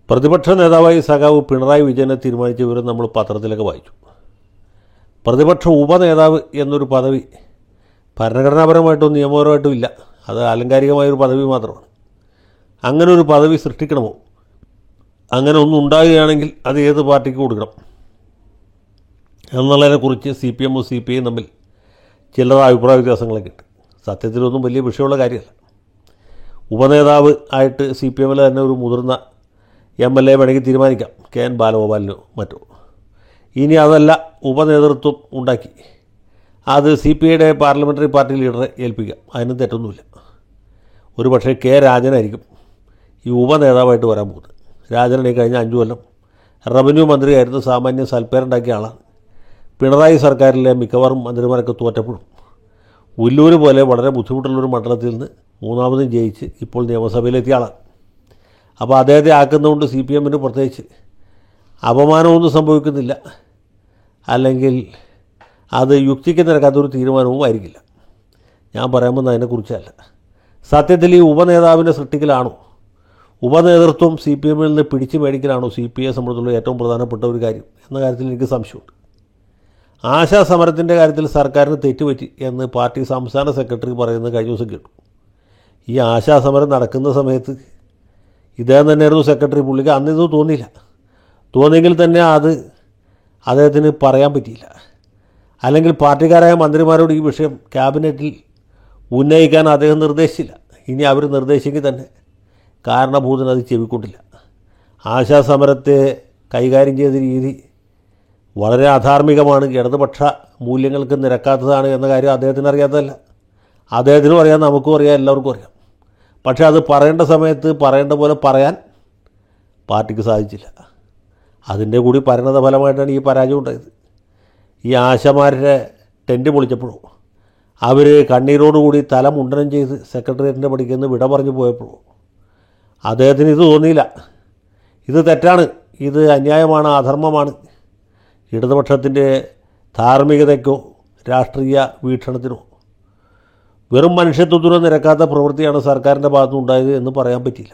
പ്രതിപക്ഷ നേതാവായി സഖാവ് പിണറായി വിജയനെ തീരുമാനിച്ച വിവരം നമ്മൾ പത്രത്തിലൊക്കെ വായിച്ചു പ്രതിപക്ഷ ഉപനേതാവ് എന്നൊരു പദവി ഭരണഘടനാപരമായിട്ടോ നിയമപരമായിട്ടോ ഇല്ല അത് ആലങ്കാരികമായൊരു പദവി മാത്രമാണ് അങ്ങനെ ഒരു പദവി സൃഷ്ടിക്കണമോ അങ്ങനെ ഒന്നും ഉണ്ടാകുകയാണെങ്കിൽ അത് ഏത് പാർട്ടിക്ക് കൊടുക്കണം എന്നുള്ളതിനെക്കുറിച്ച് സി പി എമ്മും സി പി ഐയും തമ്മിൽ ചില്ലറ അഭിപ്രായ വ്യത്യാസങ്ങളൊക്കെ ഉണ്ട് സത്യത്തിലൊന്നും വലിയ വിഷയമുള്ള കാര്യമല്ല ഉപനേതാവ് ആയിട്ട് സി പി എമ്മിൽ തന്നെ ഒരു മുതിർന്ന എം എൽ എ വേണമെങ്കിൽ തീരുമാനിക്കാം കെ എൻ ബാലഗോപാലിനോ മറ്റോ ഇനി അതല്ല ഉപനേതൃത്വം ഉണ്ടാക്കി അത് സി പി ഐയുടെ പാർലമെൻ്ററി പാർട്ടി ലീഡറെ ഏൽപ്പിക്കാം അതിനും തെറ്റൊന്നുമില്ല ഒരു പക്ഷേ കെ രാജനായിരിക്കും ഈ ഉപനേതാവായിട്ട് വരാൻ പോകുന്നത് രാജനാണ് ഈ കഴിഞ്ഞ അഞ്ചു കൊല്ലം റവന്യൂ മന്ത്രിയായിരുന്നു സാമാന്യം സൽപ്പേരുണ്ടാക്കിയ ആളാണ് പിണറായി സർക്കാരിലെ മിക്കവാറും മന്ത്രിമാരൊക്കെ തോറ്റപ്പോഴും ഉല്ലൂർ പോലെ വളരെ ബുദ്ധിമുട്ടുള്ളൊരു മണ്ഡലത്തിൽ നിന്ന് മൂന്നാമതും ജയിച്ച് ഇപ്പോൾ നിയമസഭയിലെത്തിയ ആളാണ് അപ്പോൾ അദ്ദേഹത്തെ ആക്കുന്നതുകൊണ്ട് സി പി എമ്മിന് പ്രത്യേകിച്ച് അപമാനമൊന്നും സംഭവിക്കുന്നില്ല അല്ലെങ്കിൽ അത് യുക്തിക്ക് നിരക്കാത്തൊരു തീരുമാനവും ആയിരിക്കില്ല ഞാൻ പറയാൻ വന്നത് അതിനെക്കുറിച്ചല്ല സത്യത്തിൽ ഈ ഉപനേതാവിനെ സൃഷ്ടിക്കലാണോ ഉപനേതൃത്വം സി പി എമ്മിൽ നിന്ന് പിടിച്ചു മേടിക്കലാണോ സി പി ഐ സംബന്ധിച്ചുള്ള ഏറ്റവും പ്രധാനപ്പെട്ട ഒരു കാര്യം എന്ന കാര്യത്തിൽ എനിക്ക് സംശയമുണ്ട് ആശാ സമരത്തിൻ്റെ കാര്യത്തിൽ സർക്കാരിന് തെറ്റുപറ്റി എന്ന് പാർട്ടി സംസ്ഥാന സെക്രട്ടറി പറയുന്നത് കഴിഞ്ഞ ദിവസം കേട്ടു ഈ ആശാ സമരം നടക്കുന്ന സമയത്ത് ഇദ്ദേഹം തന്നെയായിരുന്നു സെക്രട്ടറി പുള്ളിക്ക് അന്നിത് തോന്നിയില്ല തോന്നിയെങ്കിൽ തന്നെ അത് അദ്ദേഹത്തിന് പറയാൻ പറ്റിയില്ല അല്ലെങ്കിൽ പാർട്ടിക്കാരായ മന്ത്രിമാരോട് ഈ വിഷയം ക്യാബിനറ്റിൽ ഉന്നയിക്കാൻ അദ്ദേഹം നിർദ്ദേശിച്ചില്ല ഇനി അവർ നിർദ്ദേശിച്ചെങ്കിൽ തന്നെ കാരണഭൂതൻ അത് ചെവിക്കൊണ്ടില്ല ആശാ സമരത്തെ കൈകാര്യം ചെയ്ത രീതി വളരെ അധാർമികമാണ് ഇടതുപക്ഷ മൂല്യങ്ങൾക്ക് നിരക്കാത്തതാണ് എന്ന കാര്യം അദ്ദേഹത്തിന് അറിയാത്തതല്ല അദ്ദേഹത്തിനും അറിയാം നമുക്കും അറിയാം എല്ലാവർക്കും അറിയാം പക്ഷേ അത് പറയേണ്ട സമയത്ത് പറയേണ്ട പോലെ പറയാൻ പാർട്ടിക്ക് സാധിച്ചില്ല അതിൻ്റെ കൂടി പരിണത ഫലമായിട്ടാണ് ഈ പരാജയം ഉണ്ടായത് ഈ ആശമാരുടെ ടെൻറ്റ് പൊളിച്ചപ്പോഴോ അവർ കണ്ണീരോടുകൂടി തല മുണ്ടനം ചെയ്ത് സെക്രട്ടേറിയറ്റിൻ്റെ പഠിക്കുന്ന വിട പറഞ്ഞു പോയപ്പോഴോ അദ്ദേഹത്തിന് ഇത് തോന്നിയില്ല ഇത് തെറ്റാണ് ഇത് അന്യായമാണ് അധർമ്മമാണ് ഇടതുപക്ഷത്തിൻ്റെ ധാർമ്മികതയ്ക്കോ രാഷ്ട്രീയ വീക്ഷണത്തിനോ വെറും മനുഷ്യത്വത്തിനോ നിരക്കാത്ത പ്രവൃത്തിയാണ് സർക്കാരിൻ്റെ ഭാഗത്തുനിന്ന് ഉണ്ടായത് എന്ന് പറയാൻ പറ്റില്ല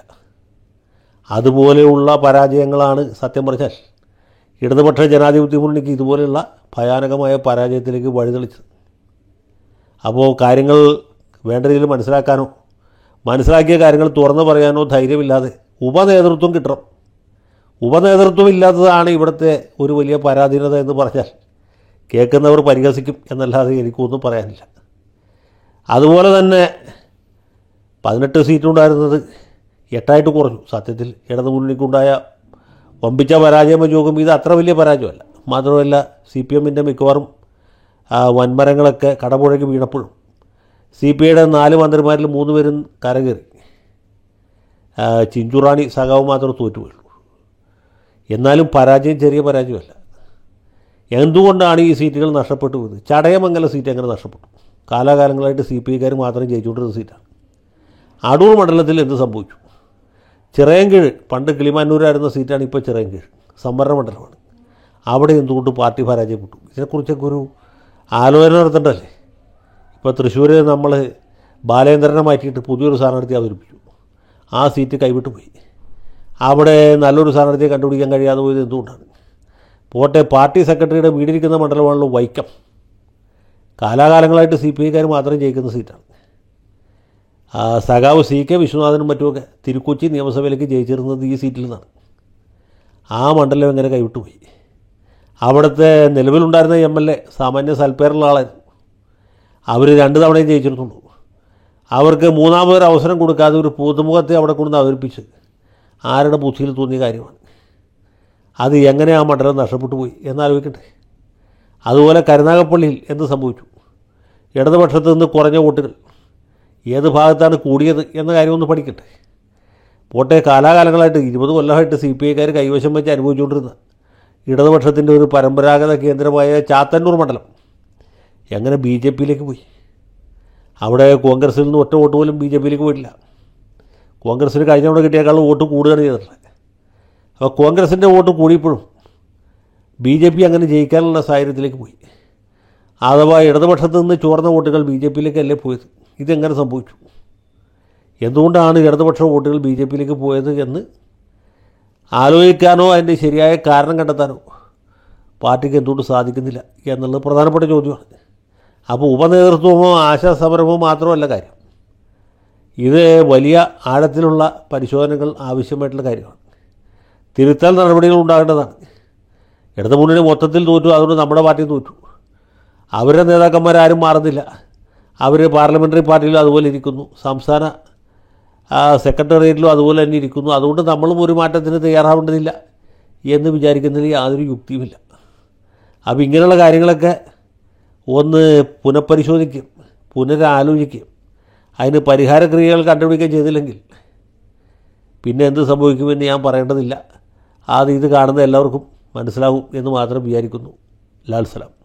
അതുപോലെയുള്ള പരാജയങ്ങളാണ് സത്യം പറഞ്ഞാൽ ഇടതുപക്ഷ ജനാധിപത്യ മുന്നണിക്ക് ഇതുപോലെയുള്ള ഭയാനകമായ പരാജയത്തിലേക്ക് വഴിതെളിച്ചത് അപ്പോൾ കാര്യങ്ങൾ വേണ്ട രീതിയിൽ മനസ്സിലാക്കാനോ മനസ്സിലാക്കിയ കാര്യങ്ങൾ തുറന്നു പറയാനോ ധൈര്യമില്ലാതെ ഉപനേതൃത്വം കിട്ടണം ഉപനേതൃത്വം ഇല്ലാത്തതാണ് ഇവിടുത്തെ ഒരു വലിയ പരാധീനത എന്ന് പറഞ്ഞാൽ കേൾക്കുന്നവർ പരിഹസിക്കും എന്നല്ലാതെ എനിക്കൊന്നും പറയാനില്ല അതുപോലെ തന്നെ പതിനെട്ട് സീറ്റുണ്ടായിരുന്നത് എട്ടായിട്ട് കുറഞ്ഞു സത്യത്തിൽ ഇടതു മുന്നണിക്കുണ്ടായ വമ്പിച്ച പരാജയം വെച്ച് നോക്കുമ്പോൾ ഇത് അത്ര വലിയ പരാജയമല്ല മാത്രമല്ല സി പി എമ്മിൻ്റെ മിക്കവാറും ആ, വൻമരങ്ങളൊക്കെ കടപുഴകി വീണപ്പോഴും സി പി ഐയുടെ നാല് മന്ത്രിമാരിൽ മൂന്ന് പേരും കരകയറി ആ, ചിഞ്ചുറാണി സഖാവ് മാത്രമേ തോറ്റുപോയുള്ളൂ എന്നാലും പരാജയം ചെറിയ പരാജയമല്ല എന്തുകൊണ്ടാണ് ഈ സീറ്റുകൾ നഷ്ടപ്പെട്ടു പോയത് ചടയമംഗലം സീറ്റ് എങ്ങനെ നഷ്ടപ്പെട്ടു കാലാകാലങ്ങളായിട്ട് സി പി ഐക്കാർ മാത്രം ജയിച്ചുകൊണ്ടിരുന്ന സീറ്റാണ് അടൂർ മണ്ഡലത്തിൽ എന്ത് സംഭവിച്ചു ചിറയൻകീഴ് പണ്ട് കിളിമാനൂരായിരുന്ന സീറ്റാണ് ഇപ്പോൾ ചിറയൻകീഴ് സംവരണ മണ്ഡലമാണ് അവിടെ എന്തുകൊണ്ട് പാർട്ടി പരാജയപ്പെട്ടു ഇതിനെക്കുറിച്ചൊക്കെ ഒരു ആലോചന നടത്തേണ്ടതല്ലേ ഇപ്പോൾ തൃശ്ശൂർ നമ്മൾ ബാലേന്ദ്രനെ മാറ്റിയിട്ട് പുതിയൊരു സ്ഥാനാർത്ഥി അവതരിപ്പിച്ചു ആ സീറ്റ് കൈവിട്ടു പോയി അവിടെ നല്ലൊരു സ്ഥാനാർത്ഥിയെ കണ്ടുപിടിക്കാൻ കഴിയാതെ പോയത് എന്തുകൊണ്ടാണ് പോട്ടെ പാർട്ടി സെക്രട്ടറിയുടെ വീടിരിക്കുന്ന മണ്ഡലമാണല്ലോ വൈക്കം കാലാകാലങ്ങളായിട്ട് സി പി ഐക്കാർ മാത്രം ജയിക്കുന്ന സീറ്റാണ് ആ, സഖാവ് സി കെ വിശ്വനാഥനും മറ്റുമൊക്കെ തിരുക്കൊച്ചി നിയമസഭയിലേക്ക് ജയിച്ചിരുന്നത് ഈ സീറ്റിൽ നിന്നാണ് ആ മണ്ഡലം എങ്ങനെ കൈവിട്ടുപോയി അവിടുത്തെ നിലവിലുണ്ടായിരുന്ന എം എൽ എ സാമാന്യ സൽപ്പേരുള്ള ആളായിരുന്നു അവർ രണ്ട് തവണയും ജയിച്ചിരുന്നുള്ളൂ അവർക്ക് മൂന്നാമതൊരു അവസരം കൊടുക്കാതെ ഒരു പുതുമുഖത്തെ അവിടെ കൊണ്ടുവന്ന് അവതരിപ്പിച്ച് ആരുടെ ബുദ്ധിയിൽ തോന്നിയ കാര്യമാണ് അത് എങ്ങനെ ആ മണ്ഡലം നഷ്ടപ്പെട്ടു പോയി എന്നാലോചിക്കട്ടെ അതുപോലെ കരുനാഗപ്പള്ളിയിൽ എന്ത് സംഭവിച്ചു ഇടതുപക്ഷത്ത് നിന്ന് കുറഞ്ഞ വോട്ടുകൾ ഏത് ഭാഗത്താണ് കൂടിയത് എന്ന കാര്യം ഒന്ന് പഠിക്കട്ടെ പോട്ടെ കാലാകാലങ്ങളായിട്ട് ഇരുപത് കൊല്ലമായിട്ട് സി പി ഐക്കാർ കൈവശം വെച്ച് അനുഭവിച്ചുകൊണ്ടിരുന്ന ഇടതുപക്ഷത്തിൻ്റെ ഒരു പരമ്പരാഗത കേന്ദ്രമായ ചാത്തന്നൂർ മണ്ഡലം എങ്ങനെ ബി ജെ പിയിലേക്ക് പോയി അവിടെ കോൺഗ്രസിൽ നിന്ന് ഒറ്റ വോട്ട് പോലും ബി ജെ പിയിലേക്ക് പോയിട്ടില്ല കോൺഗ്രസ്സിന് കഴിഞ്ഞ തവണ കിട്ടിയേക്കാളും വോട്ട് കൂടുകയാണ് ചെയ്തിട്ടുള്ളത് അപ്പോൾ കോൺഗ്രസിൻ്റെ വോട്ട് കൂടിയപ്പോഴും ബി ജെ പി അങ്ങനെ ജയിക്കാനുള്ള സാഹചര്യത്തിലേക്ക് പോയി അഥവാ ഇടതുപക്ഷത്ത് നിന്ന് ചോർന്ന വോട്ടുകൾ ബി ജെ പിയിലേക്കല്ലേ പോയത് ഇതെങ്ങനെ സംഭവിച്ചു എന്തുകൊണ്ടാണ് ഇടതുപക്ഷ വോട്ടുകൾ ബി ജെ പിയിലേക്ക് പോയത് എന്ന് ആലോചിക്കാനോ അതിൻ്റെ ശരിയായ കാരണം കണ്ടെത്താനോ പാർട്ടിക്ക് എന്തുകൊണ്ട് സാധിക്കുന്നില്ല എന്നുള്ളത് പ്രധാനപ്പെട്ട ചോദ്യമാണ് അപ്പോൾ ഉപനേതൃത്വമോ ആശാസമരമോ മാത്രമല്ല കാര്യം ഇത് വലിയ ആഴത്തിലുള്ള പരിശോധനകൾ ആവശ്യമായിട്ടുള്ള കാര്യമാണ് തിരുത്തൽ നടപടികൾ ഉണ്ടാകേണ്ടതാണ് ഇടതു മുന്നണി മൊത്തത്തിൽ തോറ്റു അതുകൊണ്ട് നമ്മുടെ പാർട്ടി തോറ്റു അവരുടെ നേതാക്കന്മാരാരും മാറുന്നില്ല അവർ പാർലമെൻ്ററി പാർട്ടിയിലും അതുപോലെ ഇരിക്കുന്നു സംസ്ഥാന ആ, സെക്രട്ടേറിയറ്റിലും അതുപോലെ തന്നെ ഇരിക്കുന്നു അതുകൊണ്ട് നമ്മളും ഒരു മാറ്റത്തിന് തയ്യാറാവേണ്ടതില്ല എന്ന് വിചാരിക്കുന്നതിൽ യാതൊരു യുക്തിയുമില്ല അപ്പോൾ ഇങ്ങനെയുള്ള കാര്യങ്ങളൊക്കെ ഒന്ന് പുനഃപരിശോധിക്കും പുനരാലോചിക്കും അതിന് പരിഹാരക്രിയകൾ കണ്ടുപിടിക്കുകയും ചെയ്തില്ലെങ്കിൽ പിന്നെ എന്ത് സംഭവിക്കുമെന്ന് ഞാൻ പറയേണ്ടതില്ല അത് ഇത് കാണുന്ന എല്ലാവർക്കും മനസ്സിലാവും എന്ന് മാത്രം വിചാരിക്കുന്നു ലാൽ സലാം